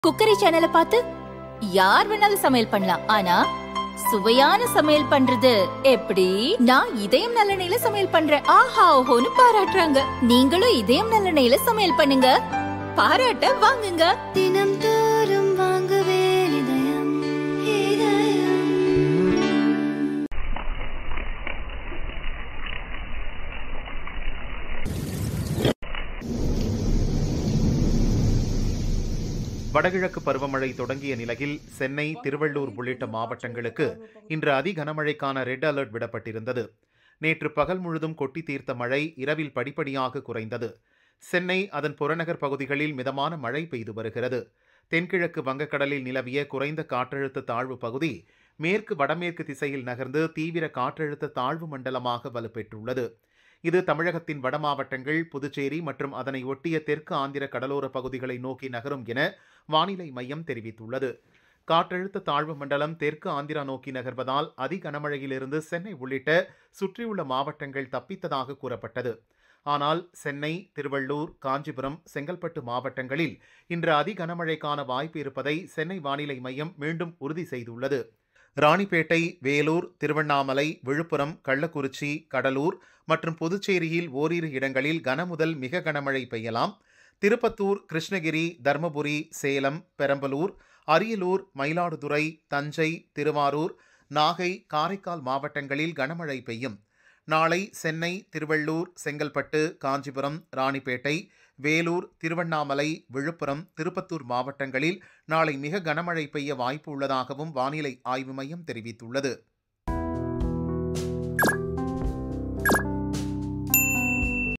cookery சேனலை பார்த்து யார் வேணாலும் சமையல் பண்ணலாம் ஆனா சுவையான சமையல் பண்றது எப்படி நான் இதயம் நல்லெண்ணெயில சமையல் பண்றேன் ஆஹா ஓஹோன்னு பாராட்டுறாங்க நீங்களும் இதயம் நல்லெண்ணெயில சமையல் பண்ணுங்க பாராட்ட வாங்குங்க தினம் தோறும் வாங்குவே இதயம் இதயம் வடகிழக்கு பருவமழை தொடங்கிய நிலையில் சென்னை திருவள்ளூர் உள்ளிட்ட மாவட்டங்களுக்கு இன்று அதி கனமழைக்கான ரெட் அலர்ட் விடப்பட்டிருந்தது நேற்று பகல் முழுதும் கொட்டி தீர்த்த மழை இரவில் படிப்படியாக குறைந்தது சென்னை அதன் புறநகர் பகுதிகளில் மிதமான மழை பெய்து வருகிறது தென்கிழக்கு வங்கக்கடலில் நிலவிய குறைந்த காற்றழுத்த தாழ்வு பகுதி மேற்கு வடமேற்கு திசையில் நகர்ந்து தீவிர காற்றழுத்த தாழ்வு மண்டலமாக வலுப்பெற்றுள்ளது இது தமிழகத்தின் வட மாவட்டங்கள் புதுச்சேரி மற்றும் அதனை ஒட்டிய தெற்கு ஆந்திர கடலோர பகுதிகளை நோக்கி நகரும் என வானிலை மையம் தெரிவித்துள்ளது காற்றழுத்த தாழ்வு மண்டலம் தெற்கு ஆந்திரா நோக்கி நகர்வதால் அதி கனமழையிலிருந்து சென்னை உள்ளிட்ட சுற்றியுள்ள மாவட்டங்கள் தப்பித்ததாக கூறப்பட்டது ஆனால் சென்னை திருவள்ளூர் காஞ்சிபுரம் செங்கல்பட்டு மாவட்டங்களில் இன்று அதி கனமழைக்கான வாய்ப்பு இருப்பதை சென்னை வானிலை மையம் மீண்டும் உறுதி செய்துள்ளது ராணிப்பேட்டை வேலூர் திருவண்ணாமலை விழுப்புரம் கள்ளக்குறிச்சி கடலூர் மற்றும் புதுச்சேரியில் ஓரிரு இடங்களில் கனமுதல் மிக கனமழை பெய்யலாம் திருப்பத்தூர் கிருஷ்ணகிரி தர்மபுரி சேலம் பெரம்பலூர் அரியலூர் மயிலாடுதுறை தஞ்சை திருவாரூர் நாகை காரைக்கால் மாவட்டங்களில் கனமழை பெய்யும் நாளை சென்னை திருவள்ளூர் செங்கல்பட்டு காஞ்சிபுரம் ராணிப்பேட்டை வேலூர் திருவண்ணாமலை விழுப்புரம் திருப்பத்தூர் மாவட்டங்களில் நாளை மிக கனமழை பெய்ய வாய்ப்பு உள்ளதாகவும் வானிலை ஆய்வு மையம் தெரிவித்துள்ளது